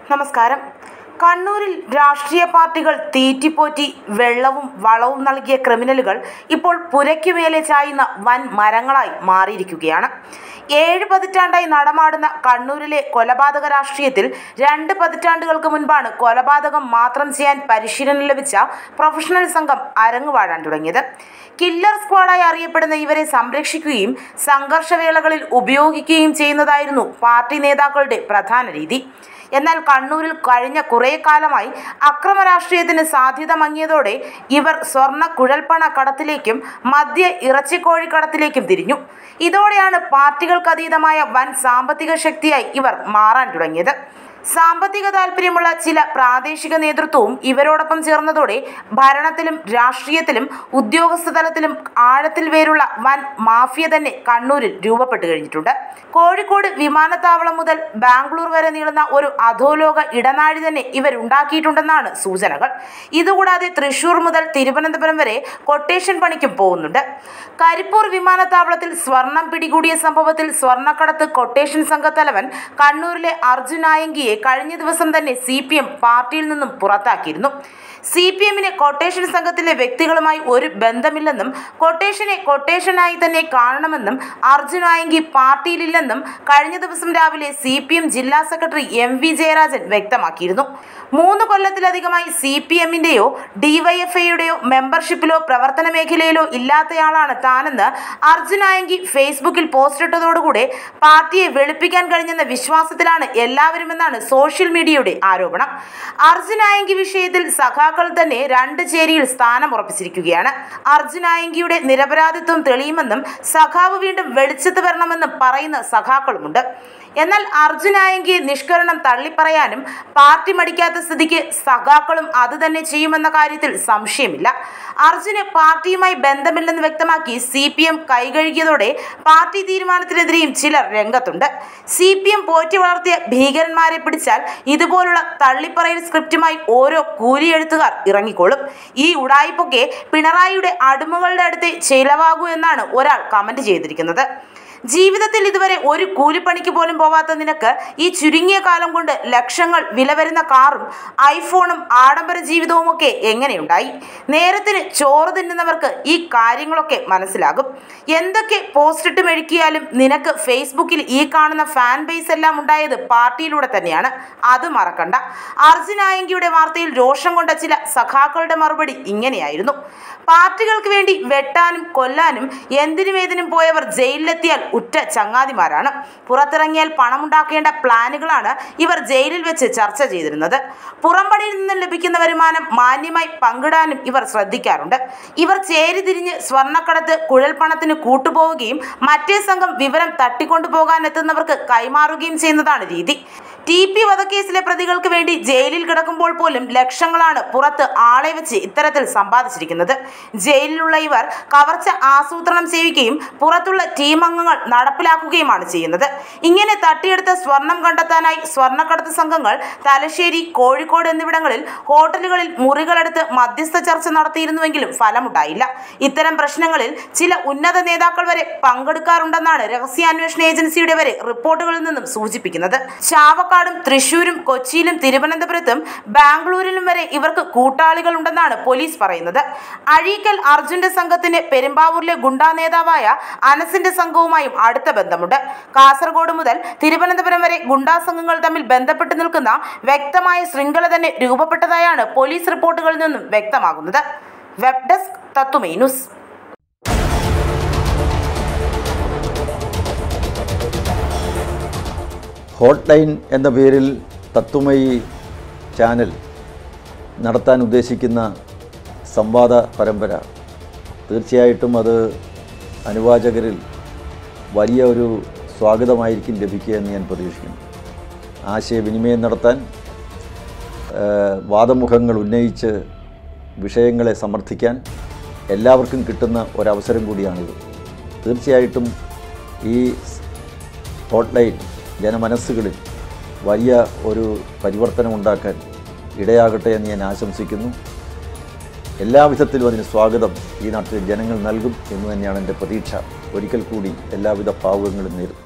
നമസ്കാരം കണ്ണൂരിൽ രാഷ്ട്രീയ പാർട്ടികൾ തീറ്റിപ്പോറ്റി വെള്ളവും വളവും നൽകിയ ക്രിമിനലുകൾ ഇപ്പോൾ പുരയ്ക്കുമേലെ ചായുന്ന വൻ മരങ്ങളായി മാറിയിരിക്കുകയാണ് ഏഴ് പതിറ്റാണ്ടായി നടമാടുന്ന കണ്ണൂരിലെ കൊലപാതക രാഷ്ട്രീയത്തിൽ രണ്ട് പതിറ്റാണ്ടുകൾക്ക് മുൻപാണ് കൊലപാതകം മാത്രം ചെയ്യാൻ പരിശീലനം ലഭിച്ച പ്രൊഫഷണൽ സംഘം അരങ്ങുവാഴാൻ തുടങ്ങിയത് കില്ലർ സ്ക്വാഡായി അറിയപ്പെടുന്ന ഇവരെ സംരക്ഷിക്കുകയും സംഘർഷവേളകളിൽ ഉപയോഗിക്കുകയും ചെയ്യുന്നതായിരുന്നു പാർട്ടി നേതാക്കളുടെ പ്രധാന രീതി എന്നാൽ കണ്ണൂരിൽ കഴിഞ്ഞ കുറേ കാലമായി അക്രമ രാഷ്ട്രീയത്തിന് സാധ്യത മങ്ങിയതോടെ ഇവർ സ്വർണ്ണ കുഴൽപ്പണ കടത്തിലേക്കും മദ്യ ഇറച്ചിക്കോഴി കടത്തിലേക്കും തിരിഞ്ഞു ഇതോടെയാണ് പാർട്ടികൾക്കതീതമായ വൻ സാമ്പത്തിക ശക്തിയായി ഇവർ മാറാൻ തുടങ്ങിയത് സാമ്പത്തിക താല്പര്യമുള്ള ചില പ്രാദേശിക നേതൃത്വവും ഇവരോടൊപ്പം ചേർന്നതോടെ ഭരണത്തിലും രാഷ്ട്രീയത്തിലും ഉദ്യോഗസ്ഥ തലത്തിലും ആഴത്തിൽ വേരുള്ള വൻ മാഫിയ തന്നെ കണ്ണൂരിൽ രൂപപ്പെട്ടു കഴിഞ്ഞിട്ടുണ്ട് കോഴിക്കോട് വിമാനത്താവളം മുതൽ ബാംഗ്ലൂർ വരെ നീളുന്ന ഒരു അധോലോക ഇടനാഴി തന്നെ ഇവരുണ്ടാക്കിയിട്ടുണ്ടെന്നാണ് സൂചനകൾ ഇതുകൂടാതെ തൃശൂർ മുതൽ തിരുവനന്തപുരം വരെ കൊട്ടേഷൻ പണിക്കും പോകുന്നുണ്ട് കരിപ്പൂർ വിമാനത്താവളത്തിൽ സ്വർണം പിടികൂടിയ സംഭവത്തിൽ സ്വർണ്ണക്കടത്ത് കൊട്ടേഷൻ സംഘത്തലവൻ കണ്ണൂരിലെ അർജുൻ ആയങ്കിയെ കഴിഞ്ഞ ദിവസം തന്നെ സി പി എം പാർട്ടിയിൽ നിന്നും പുറത്താക്കിയിരുന്നു സി പി എമ്മിന് കൊട്ടേഷൻ സംഘത്തിലെ വ്യക്തികളുമായി ഒരു ബന്ധമില്ലെന്നും കൊട്ടേഷനെ കൊട്ടേഷനായി തന്നെ കാണണമെന്നും അർജുൻ ആയങ്കി പാർട്ടിയിലില്ലെന്നും കഴിഞ്ഞ ദിവസം രാവിലെ സി പി എം ജില്ലാ സെക്രട്ടറി എം വി ജയരാജൻ വ്യക്തമാക്കിയിരുന്നു മൂന്ന് കൊല്ലത്തിലധികമായി സി പി എമ്മിൻ്റെയോ ഡിവൈഎഫ്ഐയുടെയോ മെമ്പർഷിപ്പിലോ പ്രവർത്തന മേഖലയിലോ ഇല്ലാത്തയാളാണ് താനെന്ന് അർജുൻ ആയങ്കി ഫേസ്ബുക്കിൽ പോസ്റ്റ് ഇട്ടതോടുകൂടെ പാർട്ടിയെ വെളുപ്പിക്കാൻ കഴിഞ്ഞെന്ന വിശ്വാസത്തിലാണ് എല്ലാവരുമെന്നാണ് സോഷ്യൽ മീഡിയയുടെ ആരോപണം അർജുൻ ആയങ്കി വിഷയത്തിൽ സഖാക്കൾ തന്നെ രണ്ട് ചേരിയിൽ സ്ഥാനം ഉറപ്പിച്ചിരിക്കുകയാണ് അർജുൻ ആയങ്കിയുടെ നിരപരാധിത്വം തെളിയുമെന്നും സഖാവ് വീണ്ടും വെളിച്ചത്ത് വരണമെന്നും പറയുന്ന സഖാക്കളുമുണ്ട് എന്നാൽ അർജുൻ ആയങ്കിയെ നിഷ്കരണം തള്ളിപ്പറയാനും പാർട്ടി മടിക്കാത്ത സ്ഥിതിക്ക് സഖാക്കളും അത് തന്നെ ചെയ്യുമെന്ന കാര്യത്തിൽ സംശയമില്ല അർജുന് പാർട്ടിയുമായി ബന്ധമില്ലെന്ന് വ്യക്തമാക്കി സി പി എം കൈകഴുകിയതോടെ പാർട്ടി തീരുമാനത്തിനെതിരെയും ചിലർ രംഗത്തുണ്ട് സി പി എം പോറ്റി വളർത്തിയ ഭീകരന്മാരെ പിടിച്ചാൽ ഇതുപോലുള്ള തള്ളിപ്പറയൽ സ്ക്രിപ്റ്റുമായി ഓരോ കൂലിയെഴുത്തുകാർ ഇറങ്ങിക്കോളും ഈ ഉടായിപ്പൊക്കെ പിണറായിയുടെ അടിമകളുടെ അടുത്ത് ചിലവാകൂ എന്നാണ് ഒരാൾ കമന്റ് ചെയ്തിരിക്കുന്നത് ജീവിതത്തിൽ ഇതുവരെ ഒരു കൂലിപ്പണിക്ക് പോലും പോവാത്ത നിനക്ക് ഈ ചുരുങ്ങിയ കാലം കൊണ്ട് ലക്ഷങ്ങൾ വില വരുന്ന കാറും ഐഫോണും ആഡംബര ജീവിതവും ഒക്കെ എങ്ങനെയുണ്ടായി നേരത്തിന് ചോറ് തിന്നുന്നവർക്ക് ഈ കാര്യങ്ങളൊക്കെ മനസ്സിലാകും എന്തൊക്കെ പോസ്റ്റ് ഇട്ട് മെഴുക്കിയാലും നിനക്ക് ഫേസ്ബുക്കിൽ ഈ കാണുന്ന ഫാൻ ബേസ് എല്ലാം ഉണ്ടായത് പാർട്ടിയിലൂടെ തന്നെയാണ് അത് മറക്കണ്ട അർജുനായങ്കിയുടെ വാർത്തയിൽ രോഷം കൊണ്ട ചില സഖാക്കളുടെ മറുപടി ഇങ്ങനെയായിരുന്നു പാർട്ടികൾക്ക് വേണ്ടി വെട്ടാനും കൊല്ലാനും എന്തിനും ഏതിനും പോയവർ ജയിലിലെത്തിയാൽ ഉറ്റ ചങ്ങാതിമാരാണ് പുറത്തിറങ്ങിയാൽ പണമുണ്ടാക്കേണ്ട പ്ലാനുകളാണ് ഇവർ ജയിലിൽ വെച്ച് ചർച്ച ചെയ്തിരുന്നത് പുറംപണിയിൽ നിന്നും ലഭിക്കുന്ന വരുമാനം മാന്യമായി പങ്കിടാനും ഇവർ ശ്രദ്ധിക്കാറുണ്ട് ഇവർ ചേരിതിരിഞ്ഞ് സ്വർണ്ണക്കടത്ത് കുഴൽപ്പണത്തിന് കൂട്ടുപോവുകയും മറ്റേ സംഘം വിവരം തട്ടിക്കൊണ്ടുപോകാൻ എത്തുന്നവർക്ക് കൈമാറുകയും ചെയ്യുന്നതാണ് രീതി ടി പി വധക്കേസിലെ പ്രതികൾക്ക് വേണ്ടി ജയിലിൽ കിടക്കുമ്പോൾ പോലും ലക്ഷങ്ങളാണ് പുറത്ത് ആളെ വെച്ച് ഇത്തരത്തിൽ സമ്പാദിച്ചിരിക്കുന്നത് ജയിലിലുള്ള ഇവർ കവർച്ച ആസൂത്രണം ചെയ്യുകയും പുറത്തുള്ള ടീം അംഗങ്ങൾ നടപ്പിലാക്കുകയുമാണ് ചെയ്യുന്നത് ഇങ്ങനെ തട്ടിയെടുത്ത സ്വർണം കണ്ടെത്താനായി സ്വർണ്ണക്കടത്ത് സംഘങ്ങൾ തലശ്ശേരി കോഴിക്കോട് എന്നിവിടങ്ങളിൽ ഹോട്ടലുകളിൽ മുറികളെടുത്ത് മധ്യസ്ഥ ചർച്ച നടത്തിയിരുന്നുവെങ്കിലും ഫലമുണ്ടായില്ല ഇത്തരം പ്രശ്നങ്ങളിൽ ചില ഉന്നത നേതാക്കൾ വരെ പങ്കെടുക്കാറുണ്ടെന്നാണ് രഹസ്യാന്വേഷണ ഏജൻസിയുടെ വരെ റിപ്പോർട്ടുകളിൽ നിന്നും സൂചിപ്പിക്കുന്നത് ചാവക്കാടും തൃശൂരും കൊച്ചിയിലും തിരുവനന്തപുരത്തും ബാംഗ്ലൂരിലും വരെ ഇവർക്ക് കൂട്ടാളികൾ ഉണ്ടെന്നാണ് പോലീസ് പറയുന്നത് അഴീക്കൽ അർജുന്റെ സംഘത്തിന് പെരുമ്പാവൂരിലെ ഗുണ്ടാ നേതാവായ അനസിന്റെ സംഘവുമായും അടുത്ത ബന്ധമുണ്ട് കാസർഗോഡ് മുതൽ തിരുവനന്തപുരം വരെ ഗുണ്ടാ സംഘങ്ങൾ തമ്മിൽ ബന്ധപ്പെട്ട് നിൽക്കുന്ന വ്യക്തമായ ശൃംഖല തന്നെ രൂപപ്പെട്ടതായാണ് പോലീസ് റിപ്പോർട്ടുകളിൽ നിന്നും വ്യക്തമാകുന്നത് web desk Tattvamayi news hotline എന്ന പേരിൽ തത്വമയി ചാനൽ നടത്താൻ ഉദ്ദേശിക്കുന്ന സംവാദ പരമ്പര തീർച്ചയായിട്ടും അത് അനുവാചകരിൽ വലിയ ഒരു സ്വാഗതമായിരിക്കും ലഭിക്കുക എന്ന് ഞാൻ പ്രതീക്ഷിക്കുന്നു ആശയവിനിമയം നടത്താൻ ഏഹ്, വാദമുഖങ്ങൾ ഉന്നയിച്ച് വിഷയങ്ങളെ സമർത്ഥിക്കാൻ എല്ലാവർക്കും കിട്ടുന്ന ഒരവസരം കൂടിയാണിത് തീർച്ചയായിട്ടും ഈ ഹോട്ട്ലൈൻ ജനമനസ്സുകളിൽ വലിയ ഒരു പരിവർത്തനമുണ്ടാക്കാൻ ഇടയാകട്ടെ എന്ന് ഞാൻ ആശംസിക്കുന്നു എല്ലാവിധത്തിലും അതിന് സ്വാഗതം ഈ നാട്ടിലെ ജനങ്ങൾ നൽകും എന്ന് തന്നെയാണ് എൻ്റെ പ്രതീക്ഷ ഒരിക്കൽ കൂടി എല്ലാവിധ ഭാവുകങ്ങളും നേരും